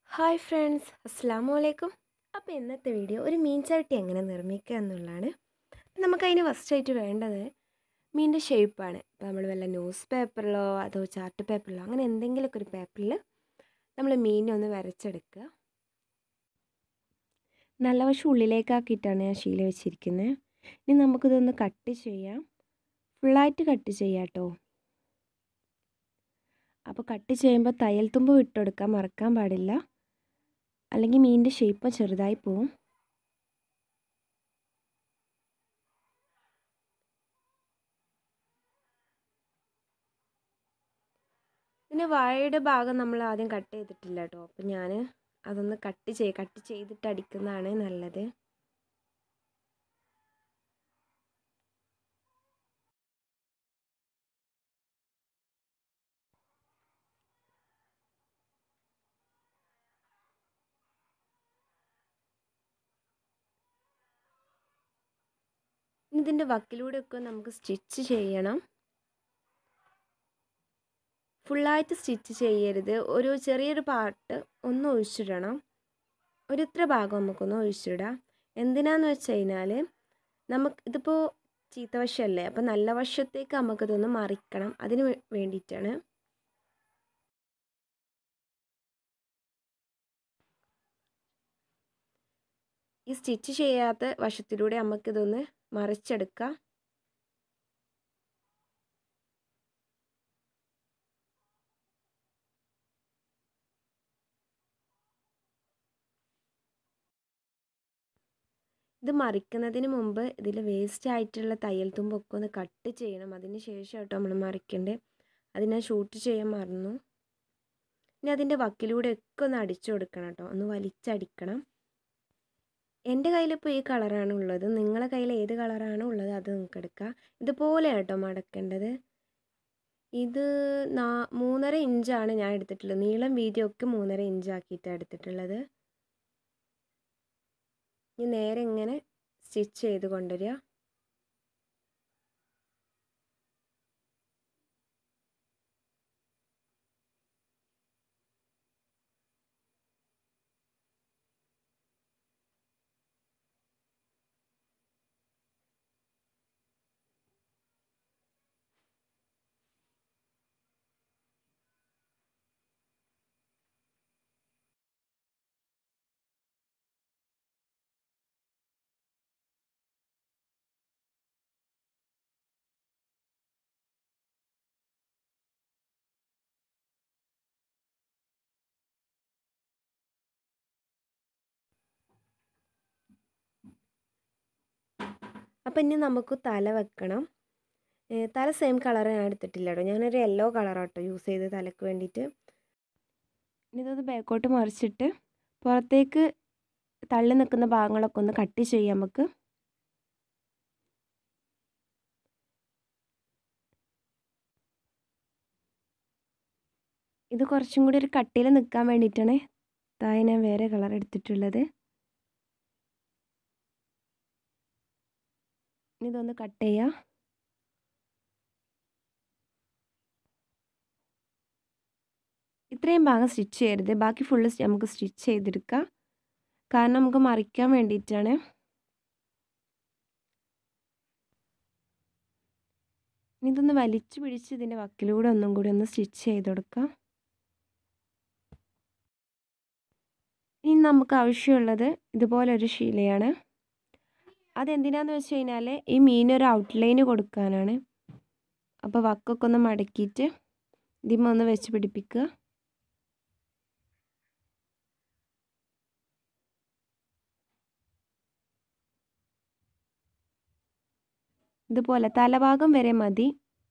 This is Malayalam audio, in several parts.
ഹായ് ഫ്രണ്ട്സ് അസ്സാമു അലൈക്കും അപ്പോൾ ഇന്നത്തെ വീഡിയോ ഒരു മീൻ ചവിട്ടി എങ്ങനെ നിർമ്മിക്കുക എന്നുള്ളതാണ് നമുക്കതിന് ഫസ്റ്റായിട്ട് വേണ്ടത് മീനിൻ്റെ ഷേപ്പാണ് ഇപ്പോൾ നമ്മൾ വല്ല ന്യൂസ് പേപ്പറിലോ അതോ ചാർട്ട് പേപ്പറിലോ അങ്ങനെ എന്തെങ്കിലുമൊക്കെ ഒരു പേപ്പറിൽ നമ്മൾ മീനെ ഒന്ന് വരച്ചെടുക്കുക നല്ല വശം ഉള്ളിലേക്കാക്കിയിട്ടാണ് ഞാൻ ശീല വെച്ചിരിക്കുന്നത് ഇനി നമുക്കിതൊന്ന് കട്ട് ചെയ്യാം ഫുള്ളായിട്ട് കട്ട് ചെയ്യാം കേട്ടോ അപ്പോൾ കട്ട് ചെയ്യുമ്പോൾ തയ്യൽ തുമ്പ് വിട്ടെടുക്കാൻ മറക്കാൻ പാടില്ല അല്ലെങ്കിൽ മീനിൻ്റെ ഷേപ്പ് ചെറുതായി പോവും പിന്നെ വാഴയുടെ ഭാഗം നമ്മൾ ആദ്യം കട്ട് ചെയ്തിട്ടില്ല കേട്ടോ അപ്പം ഞാൻ അതൊന്ന് കട്ട് ചെയ്ത് കട്ട് ചെയ്തിട്ട് അടിക്കുന്നതാണ് നല്ലത് ഇതിൻ്റെ വക്കിലൂടെയൊക്കെ നമുക്ക് സ്റ്റിച്ച് ചെയ്യണം ഫുള്ളായിട്ട് സ്റ്റിച്ച് ചെയ്യരുത് ഒരു ചെറിയൊരു പാർട്ട് ഒന്ന് ഒഴിച്ചിടണം ഒരു ഇത്ര ഭാഗം നമുക്കൊന്ന് ഒഴിച്ചിടാം എന്തിനാന്ന് വെച്ച് കഴിഞ്ഞാൽ നമുക്ക് ഇതിപ്പോൾ ചീത്ത വശമല്ലേ അപ്പോൾ നല്ല വശത്തേക്ക് നമുക്കിതൊന്ന് മറിക്കണം അതിന് വേണ്ടിയിട്ടാണ് ഈ സ്റ്റിച്ച് ചെയ്യാത്ത വശത്തിലൂടെ നമുക്കിതൊന്ന് മറിച്ചെടുക്കാം ഇത് മറിക്കുന്നതിന് മുമ്പ് ഇതിൽ വേസ്റ്റ് ആയിട്ടുള്ള തയ്യൽ തുമ്പൊക്കെ ഒന്ന് കട്ട് ചെയ്യണം അതിന് ശേഷം കേട്ടോ നമ്മൾ മറിക്കേണ്ടത് അത് ഞാൻ ഷൂട്ട് ചെയ്യാൻ മറന്നു ഇനി അതിൻ്റെ വക്കിലൂടെ ഒക്കെ ഒന്ന് അടിച്ചു കൊടുക്കണം കേട്ടോ ഒന്ന് വലിച്ചടിക്കണം എൻ്റെ കയ്യിലിപ്പോൾ ഈ കളറാണ് ഉള്ളത് നിങ്ങളെ കയ്യിൽ ഏത് കളറാണ് ഉള്ളത് അത് നിങ്ങൾക്ക് എടുക്കാം ഇതുപോലെ കേട്ടോ മടക്കേണ്ടത് ഇത് നാ മൂന്നര ഇഞ്ചാണ് ഞാൻ എടുത്തിട്ടുള്ളത് നീളം വീതിയും ഒക്കെ മൂന്നര ഇഞ്ചാക്കിയിട്ടാണ് എടുത്തിട്ടുള്ളത് ഇനി നേരെ ഇങ്ങനെ സ്റ്റിച്ച് ചെയ്ത് കൊണ്ടുവരിക അപ്പം ഇനി നമുക്ക് തല വെക്കണം തല സെയിം കളർ ഞാൻ എടുത്തിട്ടില്ല കേട്ടോ ഞാനൊരു യെല്ലോ കളറാട്ടോ യൂസ് ചെയ്ത് തലക്ക് വേണ്ടിയിട്ട് ഇനി ഇതൊന്ന് ബാക്കോട്ട് മറിച്ചിട്ട് പുറത്തേക്ക് തള്ളി നിൽക്കുന്ന ഭാഗങ്ങളൊക്കെ ഒന്ന് കട്ട് ചെയ്യാം നമുക്ക് ഇത് കുറച്ചും കൂടി ഒരു കട്ടിയിൽ നിൽക്കാൻ വേണ്ടിയിട്ടാണ് താഴെ ഞാൻ വേറെ കളർ എടുത്തിട്ടുള്ളത് ഇതൊന്ന് കട്ട് ചെയ്യാം ഇത്രയും ഭാഗം സ്റ്റിച്ച് ചെയ്യരുത് ബാക്കി ഫുള്ള് നമുക്ക് സ്റ്റിച്ച് ചെയ്തെടുക്കാം കാരണം നമുക്ക് മറിക്കാൻ വേണ്ടിയിട്ടാണ് ഇതൊന്ന് വലിച്ചു പിടിച്ച് ഇതിൻ്റെ വക്കിലൂടെ ഒന്നും കൂടി ഒന്ന് സ്റ്റിച്ച് ചെയ്ത് കൊടുക്കാം ഇനി നമുക്ക് ആവശ്യമുള്ളത് ഇതുപോലൊരു ശീലയാണ് അതെന്തിനാന്ന് വെച്ച് കഴിഞ്ഞാൽ ഈ മീനൊരു ഔട്ട്ലൈന് കൊടുക്കാനാണ് അപ്പോൾ വക്കൊക്കെ ഒന്ന് മടക്കിയിട്ട് ഇതിമ ഒന്ന് വെച്ച് പിടിപ്പിക്കുക ഇതുപോലെ തലഭാഗം വരെ മതി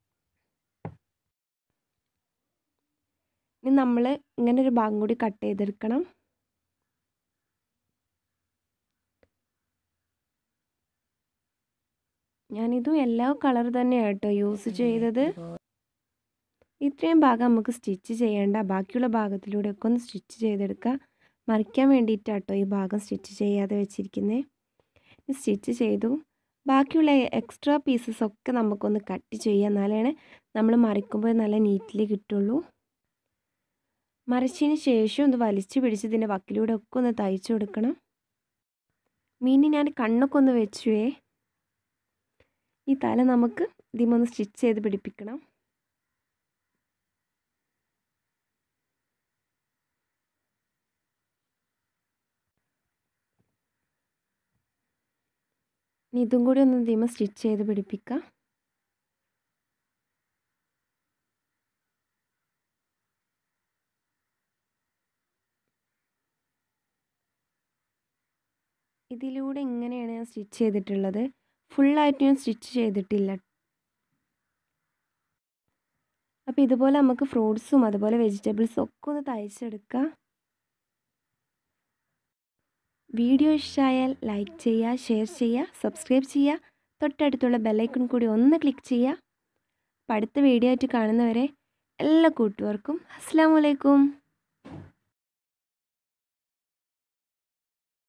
ഇനി നമ്മൾ ഇങ്ങനെ ഒരു ഭാഗം കൂടി കട്ട് ചെയ്തെടുക്കണം ഞാനിതും എല്ലാ കളർ തന്നെയാണ് കേട്ടോ യൂസ് ചെയ്തത് ഇത്രയും ഭാഗം നമുക്ക് സ്റ്റിച്ച് ചെയ്യേണ്ട ബാക്കിയുള്ള ഭാഗത്തിലൂടെയൊക്കെ ഒന്ന് സ്റ്റിച്ച് ചെയ്തെടുക്കുക മറിക്കാൻ വേണ്ടിയിട്ടാട്ടോ ഈ ഭാഗം സ്റ്റിച്ച് ചെയ്യാതെ വെച്ചിരിക്കുന്നത് സ്റ്റിച്ച് ചെയ്തു ബാക്കിയുള്ള എക്സ്ട്രാ പീസസ് ഒക്കെ നമുക്കൊന്ന് കട്ട് ചെയ്യുക എന്നാലാണ് നമ്മൾ മറിക്കുമ്പോൾ നല്ല നീറ്റിൽ കിട്ടുള്ളൂ മറിച്ചതിന് ശേഷം ഒന്ന് വലിച്ചു പിടിച്ച് ഇതിൻ്റെ വക്കിലൂടെ ഒക്കെ ഒന്ന് തയ്ച്ചു കൊടുക്കണം മീനിന് ഞാൻ കണ്ണൊക്കെ ഒന്ന് വെച്ചുവേ ഈ തല നമുക്ക് ഇതിമൊന്ന് സ്റ്റിച്ച് ചെയ്ത് പിടിപ്പിക്കണം ഇനി ഇതും കൂടി ഒന്ന് ഇതിമ സ്റ്റിച്ച് ചെയ്ത് പിടിപ്പിക്കാം ഇതിലൂടെ ഇങ്ങനെയാണ് ഞാൻ സ്റ്റിച്ച് ചെയ്തിട്ടുള്ളത് ഫുള്ളായിട്ട് ഞാൻ സ്റ്റിച്ച് ചെയ്തിട്ടില്ല അപ്പോൾ ഇതുപോലെ നമുക്ക് ഫ്രൂട്ട്സും അതുപോലെ വെജിറ്റബിൾസും ഒക്കെ ഒന്ന് തയ്ച്ചെടുക്കാം വീഡിയോ ഇഷ്ടമായാൽ ലൈക്ക് ചെയ്യുക ഷെയർ ചെയ്യുക സബ്സ്ക്രൈബ് ചെയ്യുക തൊട്ടടുത്തുള്ള ബെല്ലൈക്കൺ കൂടി ഒന്ന് ക്ലിക്ക് ചെയ്യുക അപ്പോൾ അടുത്ത വീഡിയോ ആയിട്ട് കാണുന്നവരെ എല്ലാ കൂട്ടുകാർക്കും അസ്സാം വലൈക്കും